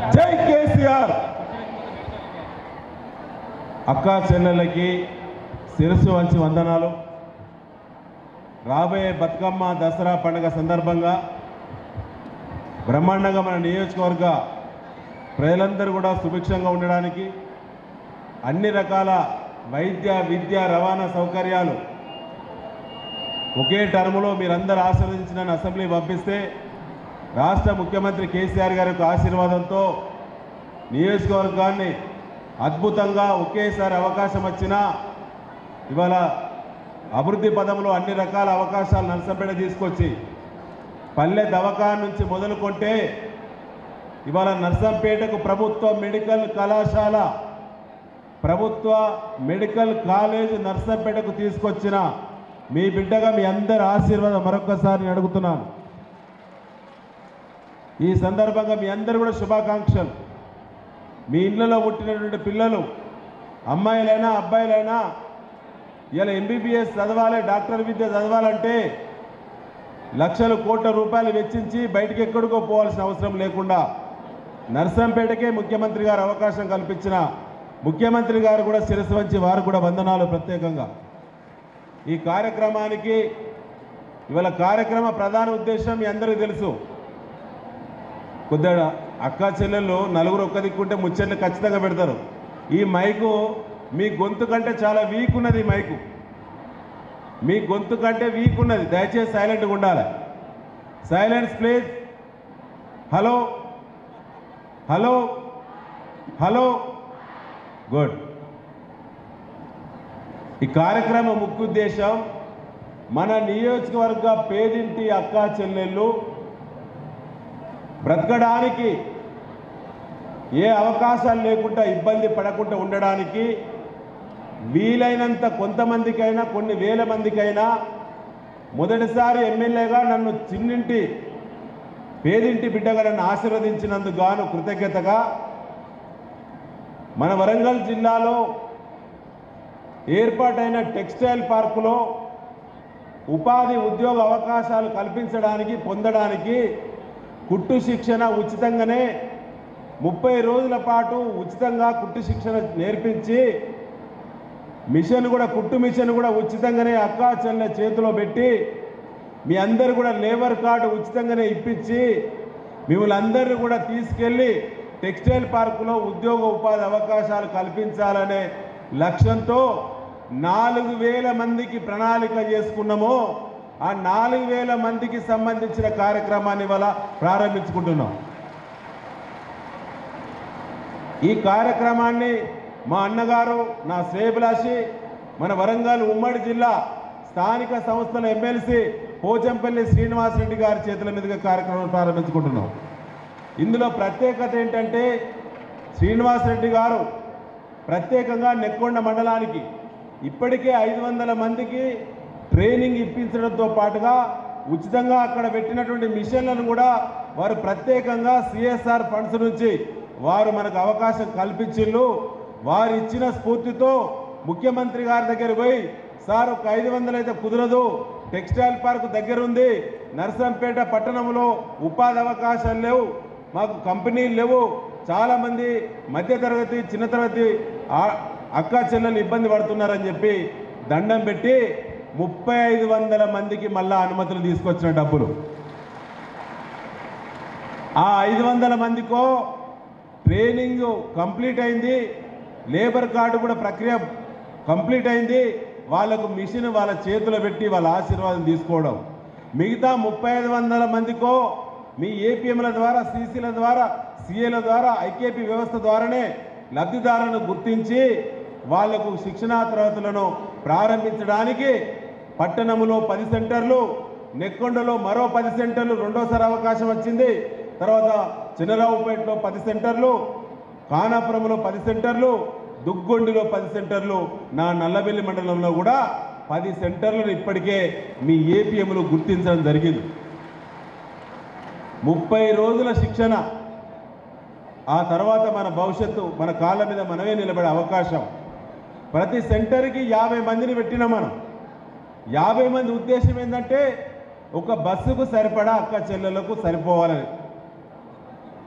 జై కేసీఆర్ అక్కా చెల్లెళ్ళకి శిరస్సు వంచి వందనాలు రాబోయే బతుకమ్మ దసరా పండుగ సందర్భంగా బ్రహ్మాండంగా మన నియోజకవర్గ ప్రజలందరూ కూడా సుభిక్షంగా ఉండడానికి అన్ని రకాల వైద్య విద్య రవాణా సౌకర్యాలు ఒకే టర్ములో మీరందరూ ఆశీర్వదించి నన్ను అసెంబ్లీ పంపిస్తే రాష్ట్ర ముఖ్యమంత్రి కేసీఆర్ గారి యొక్క ఆశీర్వాదంతో నియోజకవర్గాన్ని అద్భుతంగా ఒకేసారి అవకాశం వచ్చినా ఇవాళ అభివృద్ధి పదంలో అన్ని రకాల అవకాశాలు నర్సంపేట తీసుకొచ్చి పల్లె దవాఖాన నుంచి మొదలుకొంటే ఇవాళ నర్సంపేటకు ప్రభుత్వ మెడికల్ కళాశాల ప్రభుత్వ మెడికల్ కాలేజ్ నర్సంపేటకు తీసుకొచ్చిన మీ బిడ్డగా మీ అందరి ఆశీర్వాదం మరొకసారి నేను అడుగుతున్నాను ఈ సందర్భంగా మీ అందరూ కూడా శుభాకాంక్షలు మీ ఇళ్ళలో పుట్టినటువంటి పిల్లలు అమ్మాయిలైనా అబ్బాయిలైనా ఇలా ఎంబీబీఎస్ చదవాలి డాక్టర్ విద్య చదవాలంటే లక్షల కోట్ల రూపాయలు వెచ్చించి బయటికి ఎక్కడికో పోవాల్సిన అవసరం లేకుండా నర్సంపేటకే ముఖ్యమంత్రి గారు అవకాశం కల్పించిన ముఖ్యమంత్రి గారు కూడా శిరస్సు వంచి వారు కూడా వందనాలు ప్రత్యేకంగా ఈ కార్యక్రమానికి ఇవాళ కార్యక్రమ ప్రధాన ఉద్దేశం మీ అందరికీ తెలుసు కొద్దిగా అక్క చెల్లెళ్ళు నలుగురు ఒక్క దిక్కుంటే ముచ్చట్లు ఖచ్చితంగా పెడతారు ఈ మైకు మీ గొంతు కంటే చాలా వీక్ ఉన్నది ఈ మైకు మీ గొంతు కంటే వీక్ ఉన్నది దయచేసి సైలెంట్గా ఉండాలి silence please hello hello hello good ఈ కార్యక్రమం ముఖ్య ఉద్దేశం మన నియోజకవర్గ పేదింటి అక్కా చెల్లెళ్ళు బ్రతకడానికి ఏ అవకాశాలు లేకుండా ఇబ్బంది పడకుండా ఉండడానికి వీలైనంత కొంతమందికైనా కొన్ని వేల మందికైనా మొదటిసారి ఎమ్మెల్యేగా నన్ను చిన్నింటి పేదింటి బిడ్డగా నన్ను ఆశీర్వదించినందుకు గాను కృతజ్ఞతగా మన వరంగల్ జిల్లాలో ఏర్పాటైన టెక్స్టైల్ పార్కులో ఉపాధి ఉద్యోగ అవకాశాలు కల్పించడానికి పొందడానికి కుట్టు శిక్షణ ఉచితంగానే ముప్పై రోజుల పాటు ఉచితంగా కుట్టు శిక్షణ నేర్పించి మిషన్ కూడా కుట్టు మిషన్ కూడా ఉచితంగానే అక్కా చెల్లె చేతిలో పెట్టి మీ అందరు కూడా లేబర్ కార్డు ఉచితంగానే ఇప్పించి మిమ్మల్ని అందరినీ కూడా తీసుకెళ్ళి టెక్స్టైల్ పార్కులో ఉద్యోగ ఉపాధి అవకాశాలు కల్పించాలనే లక్ష్యంతో నాలుగు వేల మందికి ప్రణాళిక చేసుకున్నామో ఆ నాలుగు వేల మందికి సంబంధించిన కార్యక్రమాన్ని ఇవాళ ప్రారంభించుకుంటున్నాం ఈ కార్యక్రమాన్ని మా అన్నగారు నా శ్రేయభిలాషి మన వరంగల్ ఉమ్మడి జిల్లా స్థానిక సంస్థల ఎమ్మెల్సీ పోచంపల్లి శ్రీనివాసరెడ్డి గారి చేతుల మీదుగా కార్యక్రమం ప్రారంభించుకుంటున్నాం ఇందులో ప్రత్యేకత ఏంటంటే శ్రీనివాసరెడ్డి గారు ప్రత్యేకంగా నెక్కొండ మండలానికి ఇప్పటికే ఐదు వందల మందికి ట్రైనింగ్ ఇప్పించడంతో పాటుగా ఉచితంగా అక్కడ పెట్టినటువంటి మిషన్లను కూడా వారు ప్రత్యేకంగా సిఎస్ఆర్ ఫండ్స్ నుంచి వారు మనకు అవకాశం కల్పించిళ్ళు వారు ఇచ్చిన స్ఫూర్తితో ముఖ్యమంత్రి గారి దగ్గర పోయి సార్ ఒక ఐదు వందలు అయితే కుదరదు టెక్స్టైల్ పార్క్ దగ్గర ఉంది నర్సంపేట పట్టణంలో ఉపాధి అవకాశాలు లేవు మాకు కంపెనీలు లేవు చాలామంది మధ్యతరగతి చిన్న తరగతి ఆ- అక్కా చెల్లెలు ఇబ్బంది పడుతున్నారని చెప్పి దండం పెట్టి ముప్పై ఐదు వందల మందికి మళ్ళా అనుమతులు తీసుకొచ్చిన డబ్బులు ఆ ఐదు వందల మందికో ట్రైనింగ్ కంప్లీట్ అయింది లేబర్ కార్డు కూడా ప్రక్రియ కంప్లీట్ అయింది వాళ్ళకు మిషన్ వాళ్ళ చేతిలో పెట్టి వాళ్ళ ఆశీర్వాదం తీసుకోవడం మిగతా ముప్పై ఐదు వందల మందికో మీ ఏపీఎంల ద్వారా సీసీల ద్వారా సిఏల ద్వారా ఐకేపీ వ్యవస్థ ద్వారానే లబ్ధిదారులను గుర్తించి వాళ్లకు శిక్షణా తరగతులను ప్రారంభించడానికి పట్టణంలో పది సెంటర్లు నెక్కొండలో మరో పది సెంటర్లు రెండోసారి అవకాశం వచ్చింది తర్వాత చిన్నరావుపేటలో పది సెంటర్లు కానాపురంలో పది సెంటర్లు దుగ్గొండిలో పది సెంటర్లు నా నల్లబెల్లి మండలంలో కూడా పది సెంటర్లను ఇప్పటికే మీ ఏపీఎంలు గుర్తించడం జరిగింది ముప్పై రోజుల శిక్షణ ఆ తర్వాత మన భవిష్యత్తు మన కాళ్ళ మీద మనమే నిలబడే అవకాశం ప్రతి సెంటర్కి యాభై మందిని పెట్టినాం మనం యాభై మంది ఉద్దేశం ఏంటంటే ఒక బస్సుకు సరిపడా అక్క చెల్లెలకు సరిపోవాలని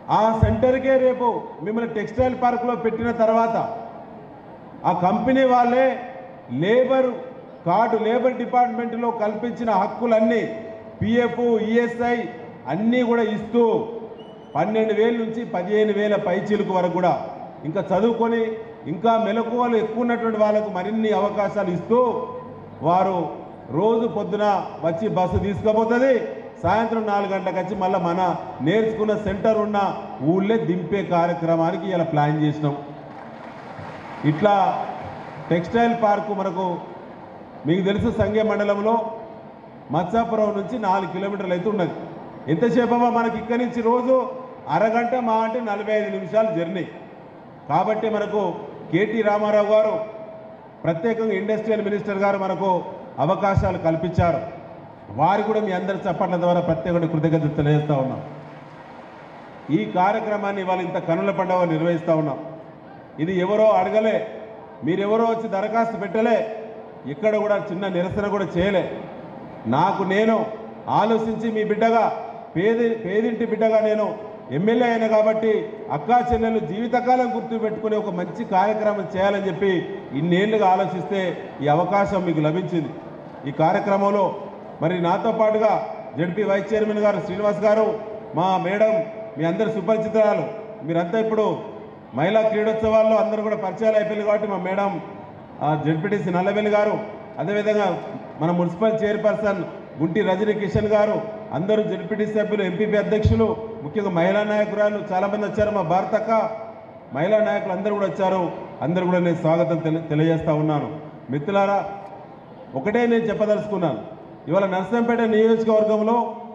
ఆ సెంటర్కే రేపు మిమ్మల్ని టెక్స్టైల్ పార్కులో పెట్టిన తర్వాత ఆ కంపెనీ వాళ్ళే లేబర్ కార్డు లేబర్ డిపార్ట్మెంట్లో కల్పించిన హక్కులన్నీ పిఎఫ్ ఈఎస్ఐ అన్నీ కూడా ఇస్తూ పన్నెండు వేల నుంచి పదిహేను వేల పైచీలకు వరకు కూడా ఇంకా చదువుకొని ఇంకా మెలకువలు ఎక్కువ ఉన్నటువంటి వాళ్ళకు మరిన్ని అవకాశాలు ఇస్తూ వారు రోజు పొద్దున వచ్చి బస్సు తీసుకుపోతుంది సాయంత్రం నాలుగు గంటలకు వచ్చి మళ్ళీ మన నేర్చుకున్న సెంటర్ ఉన్న ఊళ్ళే దింపే కార్యక్రమానికి ఇలా ప్లాన్ చేసినాం ఇట్లా టెక్స్టైల్ పార్కు మనకు మీకు తెలుసు సంఘ మండలంలో మత్స్యాపురం నుంచి నాలుగు కిలోమీటర్లు అయితే ఉన్నది ఎంతసేపమ్మా మనకి ఇక్కడి నుంచి రోజు అరగంట మా అంటే నలభై ఐదు నిమిషాలు జర్నీ కాబట్టి మనకు కేటీ రామారావు గారు ప్రత్యేకంగా ఇండస్ట్రియల్ మినిస్టర్ గారు మనకు అవకాశాలు కల్పించారు వారు కూడా మీ అందరి చప్పట్ల ద్వారా ప్రత్యేక కృతజ్ఞతలు తెలియజేస్తా ఉన్నాం ఈ కార్యక్రమాన్ని ఇవాళ ఇంత కనుల పండుగ నిర్వహిస్తూ ఉన్నాం ఇది ఎవరో అడగలే మీరెవరో వచ్చి దరఖాస్తు పెట్టలే ఇక్కడ కూడా చిన్న నిరసన కూడా చేయలే నాకు నేను ఆలోచించి మీ బిడ్డగా పేది పేదింటి బిడ్డగా నేను ఎమ్మెల్యే అయినా కాబట్టి అక్కా చెల్లెలు జీవితకాలం గుర్తు పెట్టుకునే ఒక మంచి కార్యక్రమం చేయాలని చెప్పి ఇన్నేళ్లుగా ఆలోచిస్తే ఈ అవకాశం మీకు లభించింది ఈ కార్యక్రమంలో మరి నాతో పాటుగా జడ్పీ వైస్ చైర్మన్ గారు శ్రీనివాస్ గారు మా మేడం మీ అందరి సుపరిచితురాలు మీరంతా ఇప్పుడు మహిళా క్రీడోత్సవాల్లో అందరూ కూడా పరిచయాలు అయిపోయింది కాబట్టి మా మేడం జడ్పీటీసీ నల్లవెల్లి గారు అదేవిధంగా మన మున్సిపల్ చైర్పర్సన్ గుంటి రజనీ కిషన్ గారు అందరూ జడ్పీటీ సభ్యులు ఎంపీపీ అధ్యక్షులు ముఖ్యంగా మహిళా నాయకురాలు చాలామంది వచ్చారు మా భారతక్క మహిళా నాయకులు అందరూ కూడా వచ్చారు అందరూ కూడా నేను స్వాగతం తెలి తెలియజేస్తా ఉన్నాను మిత్రులారా ఒకటే నేను చెప్పదలుచుకున్నాను ఇవాళ నర్సంపేట నియోజకవర్గంలో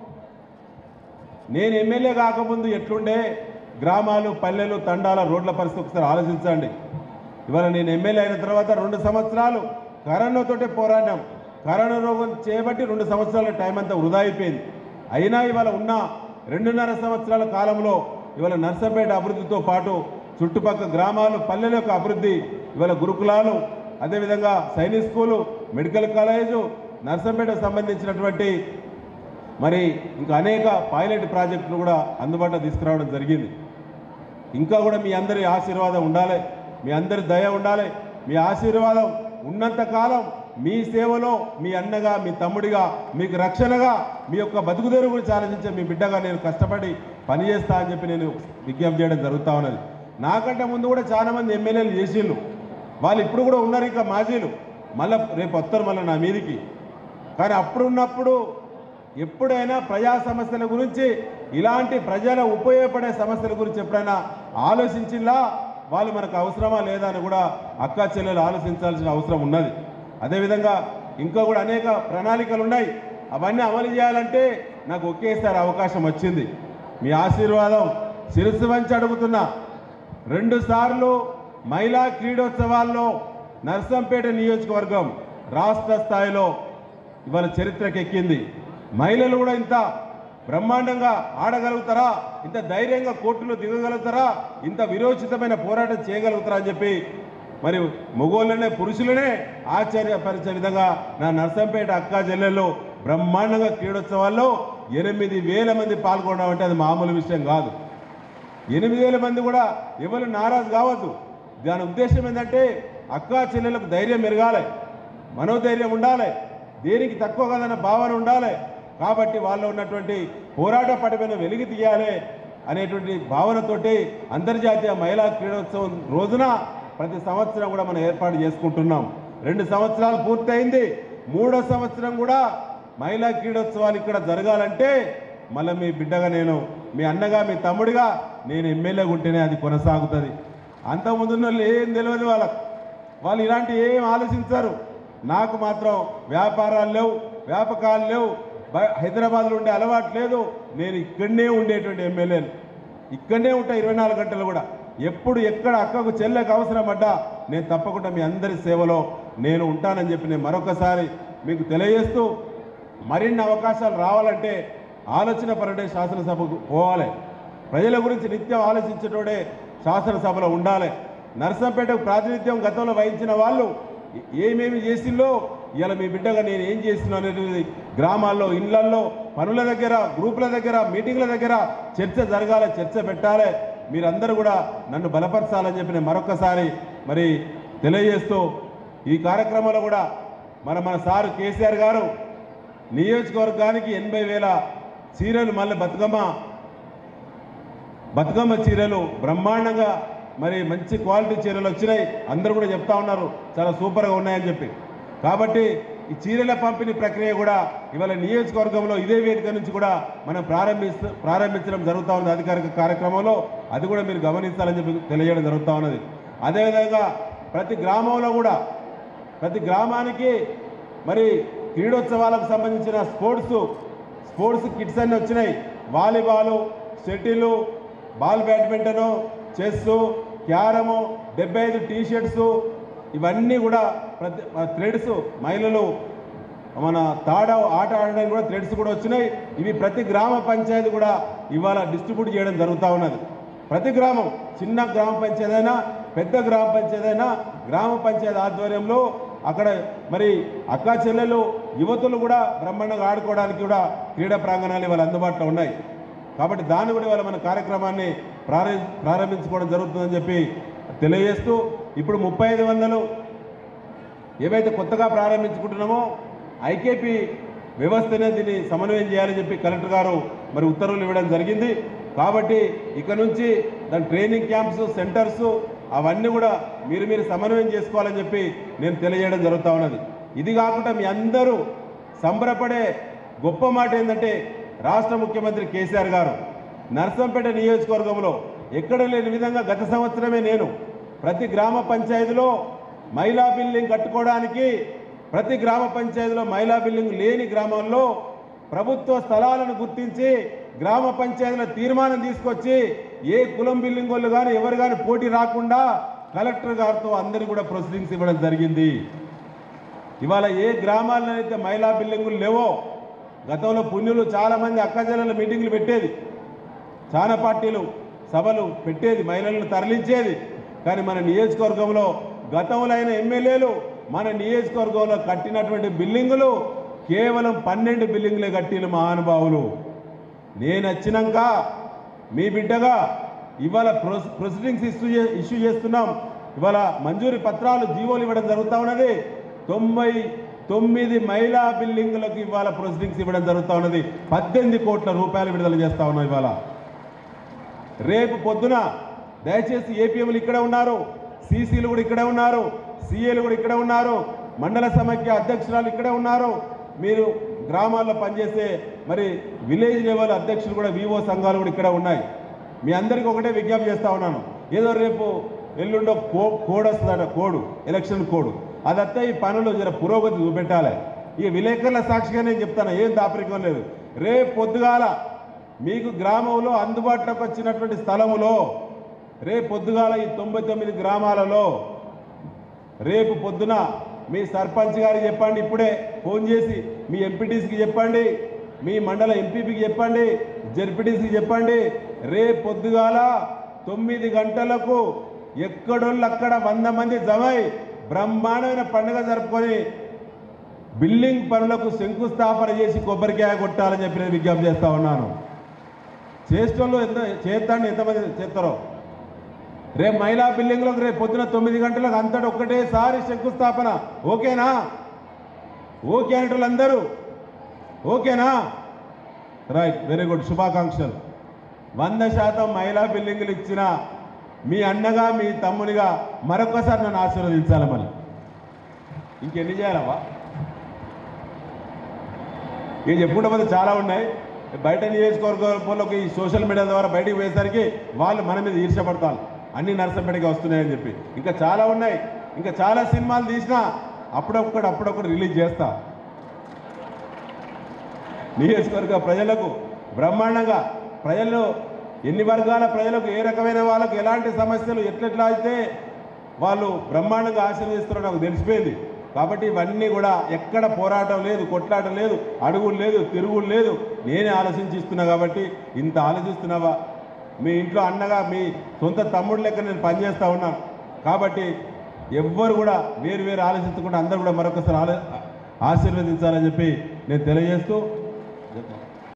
నేను ఎమ్మెల్యే కాకముందు ఎట్లుండే గ్రామాలు పల్లెలు తండాల రోడ్ల పరిస్థితి ఒకసారి ఆలోచించండి ఇవాళ నేను ఎమ్మెల్యే అయిన తర్వాత రెండు సంవత్సరాలు కరోనాతోటే పోరాడినాం కరోనా రోగం చేయబట్టి రెండు సంవత్సరాల టైం అంతా వృధా అయిపోయింది అయినా ఇవాళ ఉన్న రెండున్నర సంవత్సరాల కాలంలో ఇవాళ నర్సంపేట అభివృద్ధితో పాటు చుట్టుపక్కల గ్రామాలు పల్లెల యొక్క అభివృద్ధి ఇవాళ గురుకులాలు అదేవిధంగా సైనిక్ స్కూలు మెడికల్ కాలేజు నర్సంపేటకు సంబంధించినటువంటి మరి ఇంకా అనేక పైలట్ ప్రాజెక్టులు కూడా అందుబాటులో తీసుకురావడం జరిగింది ఇంకా కూడా మీ అందరి ఆశీర్వాదం ఉండాలి మీ అందరి దయ ఉండాలి మీ ఆశీర్వాదం ఉన్నంత కాలం మీ సేవలో మీ అన్నగా మీ తమ్ముడిగా మీకు రక్షణగా మీ యొక్క బతుకుదేరు గురించి ఆలోచించే మీ బిడ్డగా నేను కష్టపడి పనిచేస్తా అని చెప్పి నేను విజ్ఞప్తి చేయడం జరుగుతూ ఉన్నది నాకంటే ముందు కూడా చాలామంది ఎమ్మెల్యేలు చేసిళ్ళు వాళ్ళు ఇప్పుడు కూడా ఉన్నారు ఇంకా మాజీలు మళ్ళీ రేపు వస్తారు మళ్ళీ నా మీదికి కానీ అప్పుడున్నప్పుడు ఎప్పుడైనా ప్రజా సమస్యల గురించి ఇలాంటి ప్రజల ఉపయోగపడే సమస్యల గురించి ఎప్పుడైనా ఆలోచించిలా వాళ్ళు మనకు అవసరమా లేదా అని కూడా అక్కా చెల్లెలు ఆలోచించాల్సిన అవసరం ఉన్నది అదేవిధంగా ఇంకా కూడా అనేక ప్రణాళికలు ఉన్నాయి అవన్నీ అమలు చేయాలంటే నాకు ఒకేసారి అవకాశం వచ్చింది మీ ఆశీర్వాదం శిరస్సు వంచి అడుగుతున్నా రెండు సార్లు మహిళా క్రీడోత్సవాల్లో నర్సంపేట నియోజకవర్గం రాష్ట్ర స్థాయిలో ఇవాళ చరిత్రకు ఎక్కింది మహిళలు కూడా ఇంత బ్రహ్మాండంగా ఆడగలుగుతారా ఇంత ధైర్యంగా కోర్టులో దిగగలుగుతారా ఇంత విరోచితమైన పోరాటం చేయగలుగుతారా అని చెప్పి మరి మగోళ్ళనే పురుషులనే ఆశ్చర్యపరిచే విధంగా నా నర్సంపేట అక్కా జిల్లాలో బ్రహ్మాండంగా క్రీడోత్సవాల్లో ఎనిమిది వేల మంది పాల్గొనడం అంటే అది మామూలు విషయం కాదు ఎనిమిది వేల మంది కూడా ఎవరు నారాజు కావద్దు దాని ఉద్దేశం ఏంటంటే అక్కా చెల్లెలకు ధైర్యం మెరగాలి మనోధైర్యం ఉండాలి దేనికి తక్కువ కదన్న భావన ఉండాలి కాబట్టి వాళ్ళు ఉన్నటువంటి పోరాట పడిపోయిన వెలిగి తీయాలి అనేటువంటి భావనతోటి అంతర్జాతీయ మహిళా క్రీడోత్సవం రోజున ప్రతి సంవత్సరం కూడా మనం ఏర్పాటు చేసుకుంటున్నాం రెండు సంవత్సరాలు పూర్తయింది మూడో సంవత్సరం కూడా మహిళా క్రీడోత్సవాలు ఇక్కడ జరగాలంటే మళ్ళీ మీ బిడ్డగా నేను మీ అన్నగా మీ తమ్ముడిగా నేను ఎమ్మెల్యేగా ఉంటేనే అది కొనసాగుతుంది అంతకుముందు ఉన్న వాళ్ళు ఏం తెలియదు వాళ్ళకు వాళ్ళు ఇలాంటి ఏం ఆలోచించరు నాకు మాత్రం వ్యాపారాలు లేవు వ్యాపకాలు లేవు బ- హైదరాబాద్లో ఉండే అలవాటు లేదు నేను ఇక్కడనే ఉండేటువంటి ఎమ్మెల్యేలు ఇక్కడనే ఉంటా ఇరవై నాలుగు గంటలు కూడా ఎప్పుడు ఎక్కడ అక్కకు చెల్లెకు అవసరం పడ్డా నేను తప్పకుండా మీ అందరి సేవలో నేను ఉంటానని చెప్పి నేను మరొకసారి మీకు తెలియజేస్తూ మరిన్ని అవకాశాలు రావాలంటే ఆలోచన పరుడే శాసనసభకు పోవాలి ప్రజల గురించి నిత్యం ఆలోచించేటోడే శాసనసభలో ఉండాలి నర్సంపేటకు ప్రాతినిధ్యం గతంలో వహించిన వాళ్ళు ఏమేమి చేసిందో ఇలా మీ బిడ్డగా నేను ఏం చేస్తున్నా అనేది గ్రామాల్లో ఇళ్లల్లో పనుల దగ్గర గ్రూపుల దగ్గర మీటింగ్ల దగ్గర చర్చ జరగాలి చర్చ పెట్టాలి మీరందరూ కూడా నన్ను బలపరచాలని చెప్పి నేను మరొకసారి మరి తెలియజేస్తూ ఈ కార్యక్రమంలో కూడా మన మన సారు కేసీఆర్ గారు నియోజకవర్గానికి ఎనభై వేల చీరలు మళ్ళీ బతుకమ్మ బతుకమ్మ చీరలు బ్రహ్మాండంగా మరి మంచి క్వాలిటీ చీరలు వచ్చినాయి అందరూ కూడా చెప్తా ఉన్నారు చాలా సూపర్గా ఉన్నాయని చెప్పి కాబట్టి ఈ చీరల పంపిణీ ప్రక్రియ కూడా ఇవాళ నియోజకవర్గంలో ఇదే వేదిక నుంచి కూడా మనం ప్రారంభిస్తూ ప్రారంభించడం జరుగుతూ ఉంది అధికారిక కార్యక్రమంలో అది కూడా మీరు గమనించాలని చెప్పి తెలియజేయడం జరుగుతూ ఉన్నది అదేవిధంగా ప్రతి గ్రామంలో కూడా ప్రతి గ్రామానికి మరి క్రీడోత్సవాలకు సంబంధించిన స్పోర్ట్స్ స్పోర్ట్స్ కిట్స్ అన్నీ వచ్చినాయి volleyball shuttle ball badminton chess carrom డెబ్బై ఐదు టీ షర్ట్స్ ఇవన్నీ కూడా ప్రతి థ్రెడ్స్ మహిళలు మన తాడ ఆట ఆడడానికి కూడా థ్రెడ్స్ కూడా వచ్చినాయి ఇవి ప్రతి గ్రామ పంచాయతీ కూడా ఇవాళ డిస్ట్రిబ్యూట్ చేయడం జరుగుతూ ఉన్నది ప్రతి గ్రామం చిన్న గ్రామ పంచాయతీ అయినా పెద్ద గ్రామ పంచాయతీ అయినా గ్రామ పంచాయతీ ఆధ్వర్యంలో అక్కడ మరి అక్కా చెల్లెలు యువతులు కూడా బ్రహ్మాండంగా ఆడుకోవడానికి కూడా క్రీడా ప్రాంగణాలు ఇవాళ అందుబాటులో ఉన్నాయి కాబట్టి దాన్ని కూడా ఇవాళ మన కార్యక్రమాన్ని ప్రారంభ ప్రారంభించుకోవడం జరుగుతుందని చెప్పి తెలియజేస్తూ ఇప్పుడు ముప్పై ఐదు వందలు ఏవైతే కొత్తగా ప్రారంభించుకుంటున్నామో ఐకేపీ వ్యవస్థనే దీన్ని సమన్వయం చేయాలని చెప్పి కలెక్టర్ గారు మరి ఉత్తర్వులు ఇవ్వడం జరిగింది కాబట్టి ఇక నుంచి దాని ట్రైనింగ్ క్యాంప్స్ సెంటర్స్ అవన్నీ కూడా మీరు మీరు సమన్వయం చేసుకోవాలని చెప్పి నేను తెలియజేయడం జరుగుతూ ఉన్నది ఇది కాకుండా మీ అందరూ సంబరపడే గొప్ప మాట ఏంటంటే రాష్ట్ర ముఖ్యమంత్రి కేసీఆర్ గారు నర్సంపేట నియోజకవర్గంలో ఎక్కడ లేని విధంగా గత సంవత్సరమే నేను ప్రతి గ్రామ పంచాయతీలో మహిళా బిల్డింగ్ కట్టుకోవడానికి ప్రతి గ్రామ పంచాయతీలో మహిళా బిల్డింగ్ లేని గ్రామాల్లో ప్రభుత్వ స్థలాలను గుర్తించి గ్రామ పంచాయతీల తీర్మానం తీసుకొచ్చి ఏ కులం బిల్డింగ్ వాళ్ళు కానీ ఎవరు కానీ పోటీ రాకుండా కలెక్టర్ గారితో అందరికీ కూడా ప్రొసీడింగ్స్ ఇవ్వడం జరిగింది ఇవాళ ఏ గ్రామాల్లో అయితే మహిళా బిల్డింగులు లేవో గతంలో పుణ్యులు చాలామంది అక్కజనుల మీటింగులు పెట్టేది చాలా పార్టీలు సభలు పెట్టేది మహిళలను తరలించేది కానీ మన నియోజకవర్గంలో గతంలో అయిన ఎమ్మెల్యేలు మన నియోజకవర్గంలో కట్టినటువంటి బిల్డింగులు కేవలం పన్నెండు బిల్డింగులే కట్టిన మహానుభావులు నేను వచ్చినాక మీ బిడ్డగా ఇవాళ ప్రొ- ప్రొసీడింగ్స్ ఇష్యూ చే- ఇష్యూ చేస్తున్నాం ఇవాళ మంజూరి పత్రాలు జీవోలు ఇవ్వడం జరుగుతూ ఉన్నది తొంభై తొమ్మిది మహిళా బిల్డింగులకు ఇవాళ ప్రొసీడింగ్స్ ఇవ్వడం జరుగుతూ ఉన్నది పద్దెనిమిది కోట్ల రూపాయలు విడుదల చేస్తా ఉన్నాం ఇవాళ రేపు పొద్దున దయచేసి ఏపీఎంలు ఇక్కడే ఉన్నారు సీసీలు కూడా ఇక్కడే ఉన్నారు సీఏలు కూడా ఇక్కడే ఉన్నారు మండల సమైక్య అధ్యక్షురాలు ఇక్కడే ఉన్నారు మీరు గ్రామాల్లో పనిచేసే మరి విలేజ్ లెవెల్ అధ్యక్షులు కూడా వివో సంఘాలు కూడా ఇక్కడే ఉన్నాయి మీ అందరికీ ఒకటే విజ్ఞప్తి చేస్తా ఉన్నాను ఏదో రేపు ఎల్లుండో కో కోడ్ వస్తుందట కోడ్ ఎలక్షన్ కోడ్ అదంతా ఈ పనులు జర పురోగతి చూపెట్టాలి ఈ విలేకరుల సాక్షిగా నేను చెప్తాను ఏం దాపరికం లేదు రేపు పొద్దుగాల మీకు గ్రామంలో అందుబాటులోకి వచ్చినటువంటి స్థలములో రేపు పొద్దుగాల ఈ తొంభై తొమ్మిది గ్రామాలలో రేపు పొద్దున మీ సర్పంచ్ గారికి చెప్పండి ఇప్పుడే ఫోన్ చేసి మీ ఎంపీటీసీకి చెప్పండి మీ మండల ఎంపీపీకి చెప్పండి జెడ్పీటీసీకి చెప్పండి రేపు పొద్దుగాల తొమ్మిది గంటలకు ఎక్కడోళ్ళు అక్కడ వంద మంది జమై బ్రహ్మాండమైన పండుగ జరుపుకొని బిల్డింగ్ పనులకు శంకుస్థాపన చేసి కొబ్బరికాయ కొట్టాలని చెప్పి నేను విజ్ఞప్తి చేస్తా ఉన్నాను చేసేటోళ్ళు ఎంత చేస్తాండి ఎంతమంది చేస్తారో రేపు మహిళా బిల్డింగ్లోకి రేపు పొద్దున తొమ్మిది గంటలకు అంతటి ఒక్కటేసారి శంకుస్థాపన ఓకేనా ఓకే అనేటోళ్ళందరూ ఓకేనా రైట్ వెరీ గుడ్ శుభాకాంక్షలు వంద శాతం మహిళా బిల్డింగులు ఇచ్చిన మీ అన్నగా మీ తమ్మునిగా మరొకసారి నన్ను ఆశీర్వదించాలి మళ్ళీ ఇంకెన్ని చేయాలవా ఏం చెప్పుకుంటే పోతే చాలా ఉన్నాయి బయట నియోజకవర్గంలోకి ఈ సోషల్ మీడియా ద్వారా బయటికి పోయేసరికి వాళ్ళు మన మీద ఈర్షపడతారు అన్ని నరసంపేటకి వస్తున్నాయని చెప్పి ఇంకా చాలా ఉన్నాయి ఇంకా చాలా సినిమాలు తీసినా అప్పుడొక్కడు అప్పుడొక్కడు రిలీజ్ చేస్తా నియోజకవర్గ ప్రజలకు బ్రహ్మాండంగా ప్రజలు ఎన్ని వర్గాల ప్రజలకు ఏ రకమైన వాళ్ళకు ఎలాంటి సమస్యలు ఎట్లెట్లా అయితే వాళ్ళు బ్రహ్మాండంగా ఆశీర్వదిస్తారో నాకు తెలిసిపోయింది కాబట్టి ఇవన్నీ కూడా ఎక్కడ పోరాటం లేదు కొట్లాటం లేదు అడుగులు లేదు తిరుగులు లేదు నేనే ఆలోచించి ఇస్తున్నా కాబట్టి ఇంత ఆలోచిస్తున్నావా మీ ఇంట్లో అన్నగా మీ సొంత తమ్ముడు లెక్క నేను పనిచేస్తూ ఉన్నాను కాబట్టి ఎవ్వరు కూడా వేరు వేరు ఆలోచించకుండా అందరూ కూడా మరొకసారి ఆలో ఆశీర్వదించాలని చెప్పి నేను తెలియజేస్తూ